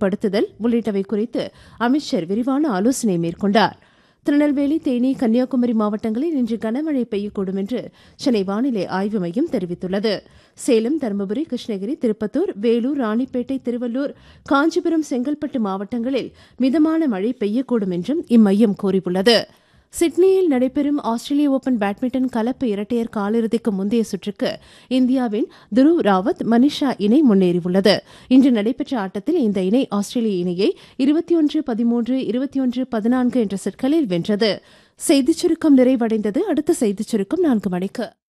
நடைமுறைப்படுத்துதல் உள்ளிட்டவை குறித்து அமைச்சர் விரிவான ஆலோசனை மேற்கொண்டார் திருநெல்வேலி தேனி கன்னியாகுமரி மாவட்டங்களில் இன்று கனமழை பெய்யக்கூடும் என்று சென்னை வானிலை ஆய்வு மையம் தெரிவித்துள்ளது சேலம் தருமபுரி கிருஷ்ணகிரி திருப்பத்தூர் வேலூர் ராணிப்பேட்டை திருவள்ளூர் காஞ்சிபுரம் செங்கல்பட்டு மாவட்டங்களில் மிதமான மழை பெய்யக்கூடும் என்றும் இம்மையம் கூறியுள்ளது சிட்னியில் நடைபெறும் ஆஸ்திரேலிய ஓபன் பேட்மிண்டன் கலப்பு இரட்டையர் காலிறுதிக்கு முந்தைய சுற்றுக்கு இந்தியாவின் துருவ் ராவத் மனிஷா இணை முன்னேறியுள்ளது இன்று நடைபெற்ற ஆட்டத்தில் இந்த இணை ஆஸ்திரேலிய இணையை இருபத்தி ஒன்று பதிமூன்று இருபத்தி ஒன்று பதினான்கு என்ற செட்களில் வென்றது செய்திச் சுருக்கம் நிறைவடைந்தது அடுத்த செய்திச் சுருக்கம் நான்கு மணிக்கு